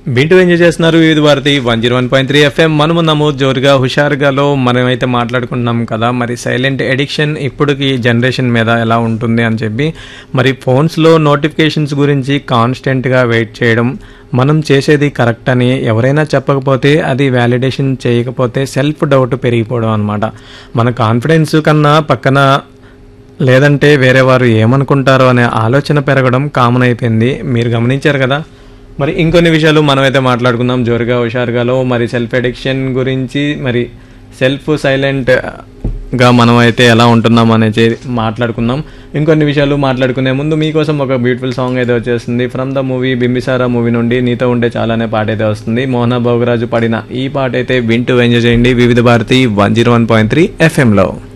వింటూ ఎంజాయ్ చేస్తున్నారు ఇది Bharati one zero one point three FM మనమున్నాము జోరుగా హుషారుగాలో మనమైతే మాట్లాడుకుంటున్నాం కదా మరి సైలెంట్ ఎడిక్షన్ ఇప్పటికి జనరేషన్ మీద ఎలా ఉంటుంది అని చెప్పి మరి ఫోన్స్లో నోటిఫికేషన్స్ గురించి కాన్స్టెంట్గా వెయిట్ చేయడం మనం చేసేది కరెక్ట్ అని ఎవరైనా చెప్పకపోతే అది వ్యాలిడేషన్ చేయకపోతే సెల్ఫ్ డౌట్ పెరిగిపోవడం అనమాట మన కాన్ఫిడెన్స్ కన్నా పక్కన లేదంటే వేరే వారు ఏమనుకుంటారో అనే ఆలోచన పెరగడం కామన్ అయిపోయింది మీరు గమనించారు కదా మరి ఇంకొన్ని విషయాలు మనమైతే మాట్లాడుకుందాం జోరుగా హుషారుగాలో మరి సెల్ఫ్ ఎడిక్షన్ గురించి మరి సెల్ఫ్ సైలెంట్ గా మనం అయితే ఎలా ఉంటున్నాం అనేది మాట్లాడుకుందాం ఇంకొన్ని విషయాలు మాట్లాడుకునే ముందు మీకోసం ఒక బ్యూటిఫుల్ సాంగ్ అయితే వచ్చేస్తుంది from the movie Bimbisara movie నుండి నీతో ఉండే చాలానే పాట అయితే వస్తుంది మోహన భోగరాజు పాడిన ఈ పాట అయితే వింటూ ఎంజాయ్ చేయండి Vividh Bharati one zero one point three ఎఫ్ఎంలో